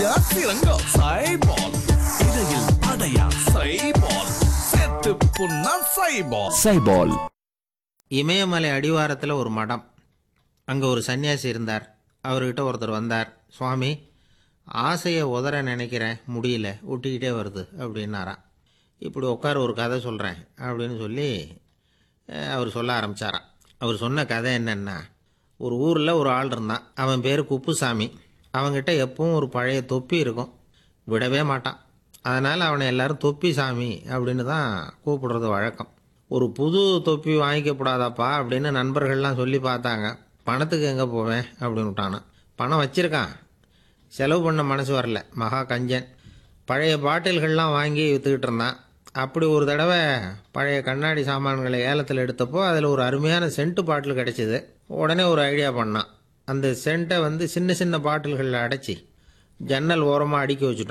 கையா சிறங்கோ சைபால் இடையில் அடையா சைபால் செத்து புண்ணா சைபால் சைபால் இமயமலை அடிவாரத்தில் ஒரு மடம் அங்கே ஒரு சன்னியாசி இருந்தார் அவர்கிட்ட ஒருத்தர் வந்தார் சுவாமி ஆசையை உதற நினைக்கிறேன் முடியல ஒட்டிக்கிட்டே வருது அப்படின்னாராம் இப்படி உட்கார ஒரு கதை சொல்கிறேன் அப்படின்னு சொல்லி அஹ், அவர் சொல்ல ஆரம்பித்தாராம் அவர் சொன்ன கதை என்னென்னா ஒரு ஊரில் ஒரு ஆள் இருந்தான் அவன் பேர் குப்புசாமி அவன்கிட்ட எப்பவும் ஒரு பழைய தொப்பி இருக்கும் விடவே மாட்டான் அதனால் அவனை எல்லாரும் தொப்பி சாமி அப்படின்னு தான் கூப்பிடுறது வழக்கம் ஒரு புது தொப்பி வாங்கிக்கப்படாதாப்பா அப்படின்னு நண்பர்கள்லாம் சொல்லி பார்த்தாங்க பணத்துக்கு எங்கே போவேன் அப்படின்னு விட்டானான் பணம் வச்சிருக்கான் செலவு பண்ண மனசு வரல மகா கஞ்சன் பழைய பாட்டில்கள்லாம் வாங்கி விற்றுக்கிட்டு இருந்தான் அப்படி ஒரு தடவை பழைய கண்ணாடி சாமான்களை ஏலத்தில் எடுத்தப்போ அதில் ஒரு அருமையான சென்ட்டு பாட்டில் கிடச்சிது உடனே ஒரு ஐடியா பண்ணான் அந்த சென்ட்டை வந்து சின்ன சின்ன பாட்டில்களில் அடைச்சி ஜன்னல் ஓரமாக அடுக்கி வச்சுட்டான்